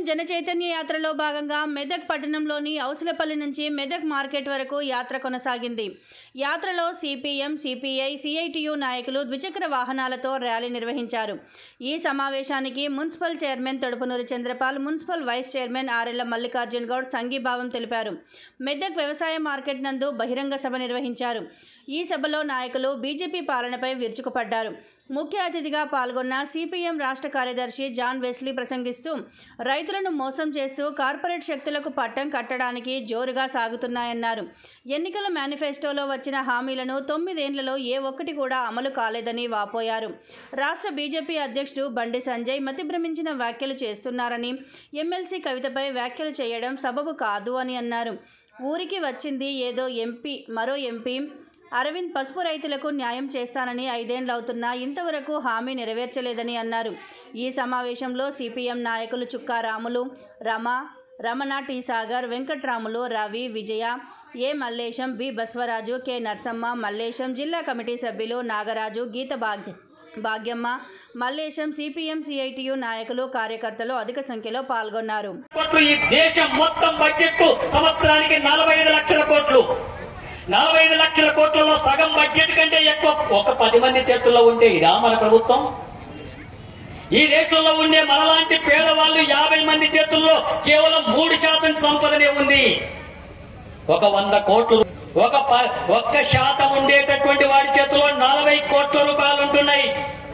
జన చైతన్య యాత్రలో భాగంగా మెదక్ పట్టణంలోని ఔసులపల్లి నుంచి మెదక్ మార్కెట్ వరకు యాత్ర కొనసాగింది యాత్రలో సిపిఎం సిపిఐ సిఐటియు నాయకులు ద్విచక్ర వాహనాలతో ర్యాలీ నిర్వహించారు ఈ సమావేశానికి municipal chairman Thodupunuri Chandrapal municipal vice chairman RL Mallikarjun Goud సంఘీభావం తెలిపారు మెదక్ వ్యవసాయ మార్కెట్ నందు బహిరంగ సభ నిర్వహించారు ఈ సభలో నాయకులు బీజేపీ పాలనపై విరుచుకుపడ్డారు ముఖ్య అతిథిగా పాల్గొన్న సిపిఎం రాష్ట్ర కార్యదర్శి జాన్ వెస్లీ ప్రసంగిస్తూ రైతులను మోసం చేస్తూ కార్పొరేట్ శక్తులకు పట్టం కట్టడానికి జోరుగా సాగుతున్నాయన్నారు ఎన్నికల మేనిఫెస్టోలో వచ్చిన హామీలను తొమ్మిదేండ్లలో ఏ ఒక్కటి కూడా అమలు కాలేదని వాపోయారు రాష్ట్ర బీజేపీ అధ్యక్షుడు బండి సంజయ్ మతిభ్రమించిన వ్యాఖ్యలు చేస్తున్నారని ఎమ్మెల్సీ కవితపై వ్యాఖ్యలు చేయడం సబబు కాదు అని అన్నారు ఊరికి వచ్చింది ఏదో ఎంపీ మరో ఎంపీ అరవింద్ పసుపు రైతులకు న్యాయం చేస్తానని ఐదేండ్లవుతున్నా ఇంతవరకు హామీ నెరవేర్చలేదని అన్నారు ఈ సమావేశంలో సిపిఎం నాయకులు Chukka Ramulu Rama Ramana T Sagar Venkatramulu Ravi Vijaya A Mallesham B Baswaraju K Narsamma Mallesham జిల్లా కమిటీ సభ్యులు నాగరాజు గీత భాగ్య భాగ్యమ్మ మల్లేశం సిపిఎం సిఐటియు నాయకులు కార్యకర్తలు అధిక సంఖ్యలో పాల్గొన్నారు కోట్లు ఈ దేశం మొత్తం బడ్జెట్ సంవత్సరానికి నలభై ఐదు లక్షల కోట్లు నలభై ఐదు లక్షల కోట్లలో సగం బడ్జెట్ కంటే ఎక్కువ ఒక పది మంది చేతుల్లో ఉంటే ఇదా మన ప్రభుత్వం ఈ దేశంలో ఉండే మనలాంటి పేదవాళ్ళు యాభై మంది చేతుల్లో కేవలం మూడు శాతం సంపదనే ఉంది ఒక వంద కోట్లు ఒక ప- ఒక్క శాతం ఉండేటటువంటి వాడి చేతిలో నలభై కోట్ల రూపాయలు ఉంటున్నాయి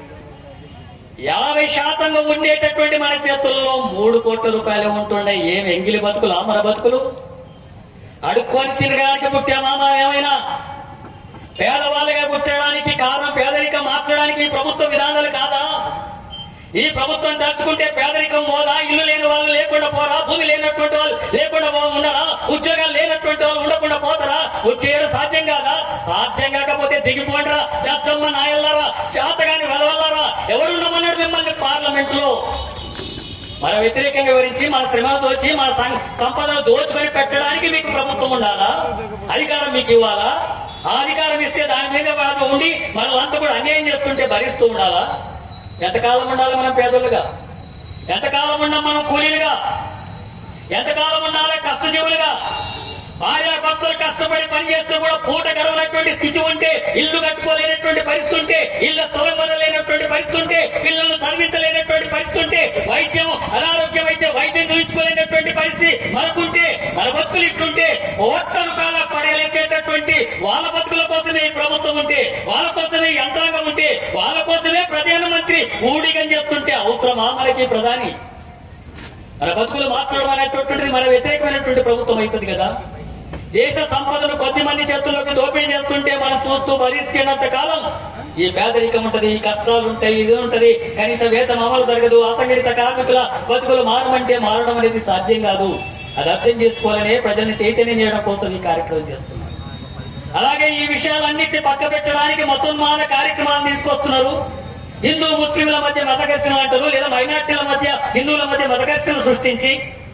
యాభై శాతంగా ఉండేటటువంటి మన చేతుల్లో మూడు కోట్ల రూపాయలు ఉంటున్నాయి ఏం ఎంగిలి బతుకులు మన బతుకులు అడుక్కొని తినడానికి పుట్టామా మనం ఏమైనా పేదవాళ్ళగా పుట్టడానికి కారణం పేదరికం మార్చడానికి ఈ ప్రభుత్వ విధానాలు కాదా ఈ ప్రభుత్వం తలుచుకుంటే పేదరికం పోదా ఇల్లు లేని వాళ్ళు లేకుండా పోరా భూమి లేనటువంటి వాళ్ళు లేకుండా పో- ఉండరా ఉద్యోగాలు లేనటువంటి వాళ్ళు ఉండకుండా పోతారా వచ్చేయడం సాధ్యం కాదా సాధ్యం కాకపోతే దిగిపోండిరా దత్తమ్మ నాయల్లారా చేతగాని వెదవల్లారా ఎవరున్నామన్నారు మిమ్మల్ని పార్లమెంట్ లో మన వ్యతిరేకంగా వివరించి మన శ్రమను దోచి మన సం- సంపదను దోచుకొని పెట్టడానికి మీకు ప్రభుత్వం ఉండాలా అధికారం మీకు ఇవ్వాలా ఆ అధికారం ఇస్తే దాని మీద వాళ్ళు ఉండి మనల్ంతా కూడా అన్యాయం చేస్తుంటే భరిస్తూ ఉండాలా ఎంతకాలం ఉండాలి మనం పేదలుగా ఎంతకాలం ఉన్నాం మనం కూలీలుగా ఎంతకాలం ఉండాలి కష్టజీవులుగా భార్య భర్తలు కష్టపడి పని చేస్తూ కూడా పూట గడవనటువంటి స్థితి ఉంటే ఇల్లు కట్టుకోలేనటువంటి పరిస్థితి ఉంటే ఇల్లు స్థలం వదలలేనటువంటి పరిస్థితి ఉంటే పిల్లలను చదివించలేనటువంటి పరిస్థితి ఉంటే వైద్యం అనారోగ్యం అయితే వైద్యం చూపించుకోలేనటువంటి పరిస్థితి మనకుంటే మన బతుకులు ఇట్లుంటే కోట్ల రూపాయల పడగలెత్తేటటువంటి వాళ్ళ బతుకుల కోసమే ఈ ప్రభుత్వం ఉంటే వాళ్ళ కోసమే ఈ యంత్రాంగం ఉంటే వాళ్ళ కోసమే ప్రధానమంత్రి ఊడిగని చెప్తుంటే అవసరమా మనకి ప్రధాని మన బతుకులు మార్చడం అనేటటువంటిది మన వ్యతిరేకమైనటువంటి ప్రభుత్వం అవుతుంది కదా దేశ సంపదను కొద్ది మంది చేతుల్లోకి దోపిడీ చేస్తుంటే మనం చూస్తూ భరించినంత కాలం ఈ పేదరికం ఉంటది ఈ కష్టాలు ఉంటాయి ఇది ఉంటది కనీస వేతనం అమలు జరగదు అసంఘటిత కార్మికుల బతుకులు మారమంటే మారడం అనేది సాధ్యం కాదు అది అర్థం చేసుకోవాలనే ప్రజల్ని చైతన్యం చేయడం కోసం ఈ కార్యక్రమం చేస్తున్నాం అలాగే ఈ విషయాలన్నింటినీ పక్క పెట్టడానికి మతోన్మాద కార్యక్రమాలు తీసుకొస్తున్నారు హిందూ ముస్లింల మధ్య మత ఘర్షణలు అంటారు లేదా మైనార్టీల మధ్య హిందువుల మధ్య మత ఘర్షణలు సృష్టించి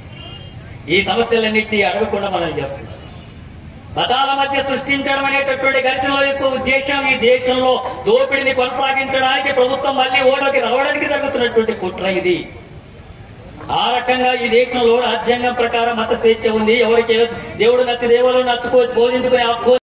ఈ సమస్యలన్నింటినీ అడగకుండా మనం చేస్తున్నాం మతాల మధ్య సృష్టించడం అనేటటువంటి ఘర్షణల యొక్క ఉద్దేశం ఈ దేశంలో దోపిడిని కొనసాగించడానికి ప్రభుత్వం మళ్ళీ ఓడకి రావడానికి జరుగుతున్నటువంటి కుట్ర ఇది ఆ రకంగా ఈ దేశంలో రాజ్యాంగం ప్రకారం మత స్వేచ్ఛ ఉంది ఎవరికి దేవుడు నచ్చి దేవుడు నచ్చుకో బోధించుకునే హక్కు